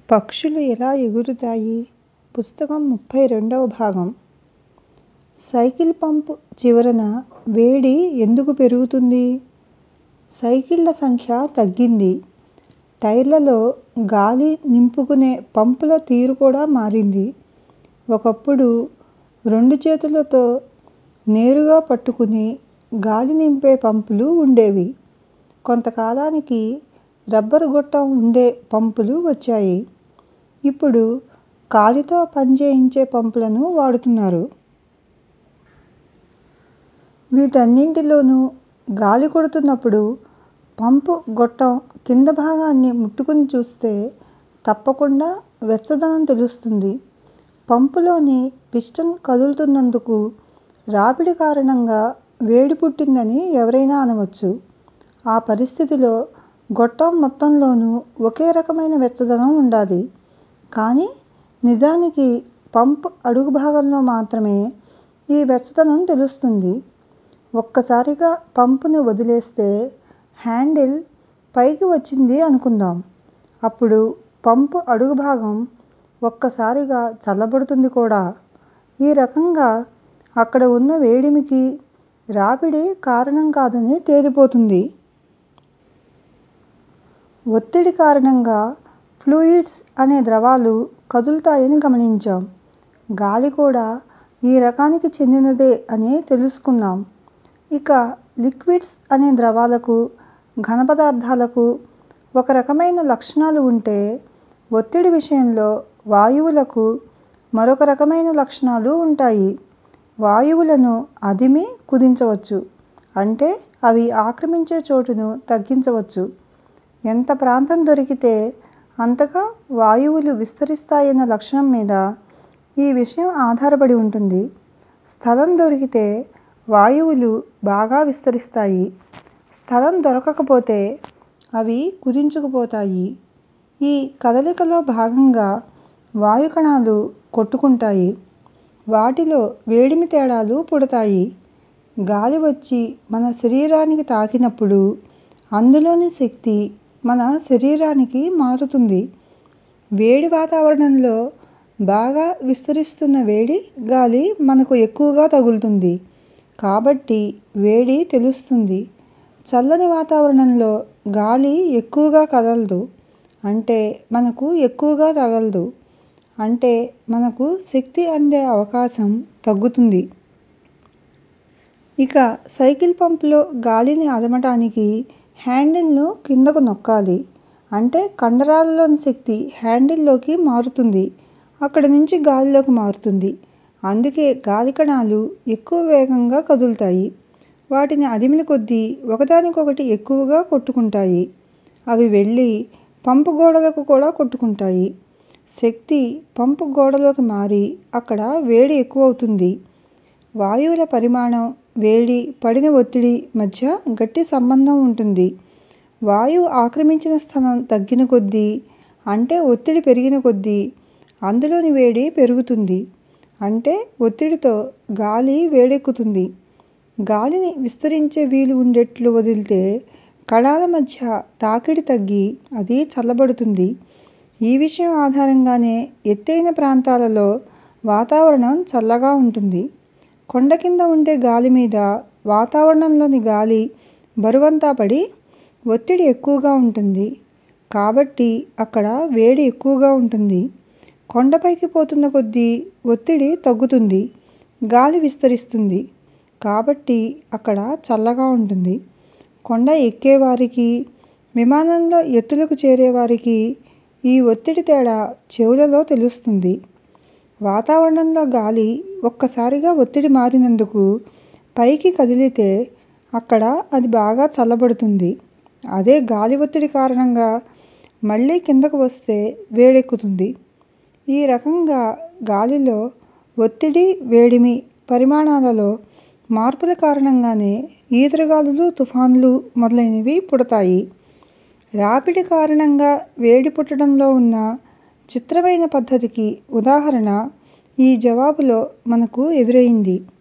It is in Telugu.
పక్షులు ఎలా ఎగురుతాయి పుస్తకం ముప్పై రెండవ భాగం సైకిల్ పంప్ చివరన వేడి ఎందుకు పెరుగుతుంది సైకిళ్ళ సంఖ్య తగ్గింది టైర్లలో గాలి నింపుకునే పంపుల తీరు కూడా మారింది ఒకప్పుడు రెండు చేతులతో నేరుగా పట్టుకుని గాలి నింపే పంపులు ఉండేవి కొంతకాలానికి రబ్బరు గొట్టం ఉండే పంపులు వచ్చాయి ఇప్పుడు కాలితో పనిచేయించే పంపులను వాడుతున్నారు వీటన్నింటిలోనూ గాలి కొడుతున్నప్పుడు పంపు గొట్టం కింద భాగాన్ని ముట్టుకుని చూస్తే తప్పకుండా వెచ్చదనం తెలుస్తుంది పంపులోని పిస్టన్ కదులుతున్నందుకు రాపిడి కారణంగా వేడి పుట్టిందని ఎవరైనా అనవచ్చు ఆ పరిస్థితిలో గొట్టం మొత్తంలోనూ ఒకే రకమైన వెచ్చదనం ఉండాలి కానీ నిజానికి పంప్ అడుగు భాగంలో మాత్రమే ఈ వెచ్చదనం తెలుస్తుంది ఒక్కసారిగా పంపుని వదిలేస్తే హ్యాండిల్ పైకి వచ్చింది అనుకుందాం అప్పుడు పంపు అడుగు భాగం ఒక్కసారిగా చల్లబడుతుంది కూడా ఈ రకంగా అక్కడ ఉన్న వేడిమికి రాపిడి కారణం కాదని తేలిపోతుంది ఒత్తిడి కారణంగా ఫ్లూయిడ్స్ అనే ద్రవాలు కదులుతాయని గమనించాం గాలి కూడా ఈ రకానికి చెందినదే అని తెలుసుకున్నాం ఇక లిక్విడ్స్ అనే ద్రవాలకు ఘనపదార్థాలకు ఒక రకమైన లక్షణాలు ఉంటే ఒత్తిడి విషయంలో వాయువులకు మరొక రకమైన లక్షణాలు ఉంటాయి వాయువులను అదిమి కుదించవచ్చు అంటే అవి ఆక్రమించే చోటును తగ్గించవచ్చు ఎంత ప్రాంతం దొరికితే అంతగా వాయువులు విస్తరిస్తాయన్న లక్షణం మీద ఈ విషయం ఆధారపడి ఉంటుంది స్థలం దొరికితే వాయువులు బాగా విస్తరిస్తాయి స్థలం దొరకకపోతే అవి కుదించుకుపోతాయి ఈ కదలికలో భాగంగా వాయు కణాలు కొట్టుకుంటాయి వాటిలో వేడిమి తేడాలు పుడతాయి గాలి వచ్చి మన శరీరానికి తాకినప్పుడు అందులోని శక్తి మన శరీరానికి మారుతుంది వేడి వాతావరణంలో బాగా విస్తరిస్తున్న వేడి గాలి మనకు ఎక్కువగా తగులుతుంది కాబట్టి వేడి తెలుస్తుంది చల్లని వాతావరణంలో గాలి ఎక్కువగా కదలదు అంటే మనకు ఎక్కువగా తగలదు అంటే మనకు శక్తి అందే అవకాశం తగ్గుతుంది ఇక సైకిల్ పంపులో గాలిని అదమటానికి హ్యాండిల్ను కిందకు నొక్కాలి అంటే కండరాలలోని శక్తి హ్యాండిల్లోకి మారుతుంది అక్కడి నుంచి గాలిలోకి మారుతుంది అందుకే గాలి కణాలు ఎక్కువ వేగంగా కదులుతాయి వాటిని అదిమిన కొద్దీ ఒకదానికొకటి ఎక్కువగా కొట్టుకుంటాయి అవి వెళ్ళి పంపు గోడలకు కూడా కొట్టుకుంటాయి శక్తి పంపు గోడలోకి మారి అక్కడ వేడి ఎక్కువవుతుంది వాయువుల పరిమాణం వేడి పడిన ఒత్తిడి మధ్య గట్టి సంబంధం ఉంటుంది వాయువు ఆక్రమించిన స్థలం తగ్గిన కొద్దీ అంటే ఒత్తిడి పెరిగిన కొద్దీ అందులోని వేడి పెరుగుతుంది అంటే ఒత్తిడితో గాలి వేడెక్కుతుంది గాలిని విస్తరించే వీలు ఉండేట్లు వదిలితే కణాల మధ్య తాకిడి తగ్గి అది చల్లబడుతుంది ఈ విషయం ఆధారంగానే ఎత్తైన ప్రాంతాలలో వాతావరణం చల్లగా ఉంటుంది కొండ కింద ఉండే గాలి మీద వాతావరణంలోని గాలి బరువంతా పడి ఒత్తిడి ఎక్కువగా ఉంటుంది కాబట్టి అక్కడ వేడి ఎక్కువగా ఉంటుంది కొండపైకి పోతున్న కొద్దీ ఒత్తిడి తగ్గుతుంది గాలి విస్తరిస్తుంది కాబట్టి అక్కడ చల్లగా ఉంటుంది కొండ ఎక్కేవారికి విమానంలో ఎత్తులకు చేరేవారికి ఈ ఒత్తిడి తేడా చెవులలో తెలుస్తుంది వాతావరణంలో గాలి ఒక్కసారిగా ఒత్తిడి మారినందుకు పైకి కదిలితే అక్కడ అది బాగా చల్లబడుతుంది అదే గాలి ఒత్తిడి కారణంగా మళ్ళీ కిందకు వస్తే వేడెక్కుతుంది ఈ రకంగా గాలిలో ఒత్తిడి వేడిమి పరిమాణాలలో మార్పుల కారణంగానే ఈదురుగాలులు తుఫానులు మొదలైనవి పుడతాయి రాపిడి కారణంగా వేడి పుట్టడంలో ఉన్న చిత్రమైన పద్ధతికి ఉదాహరణ ఈ జవాబులో మనకు ఎదురయింది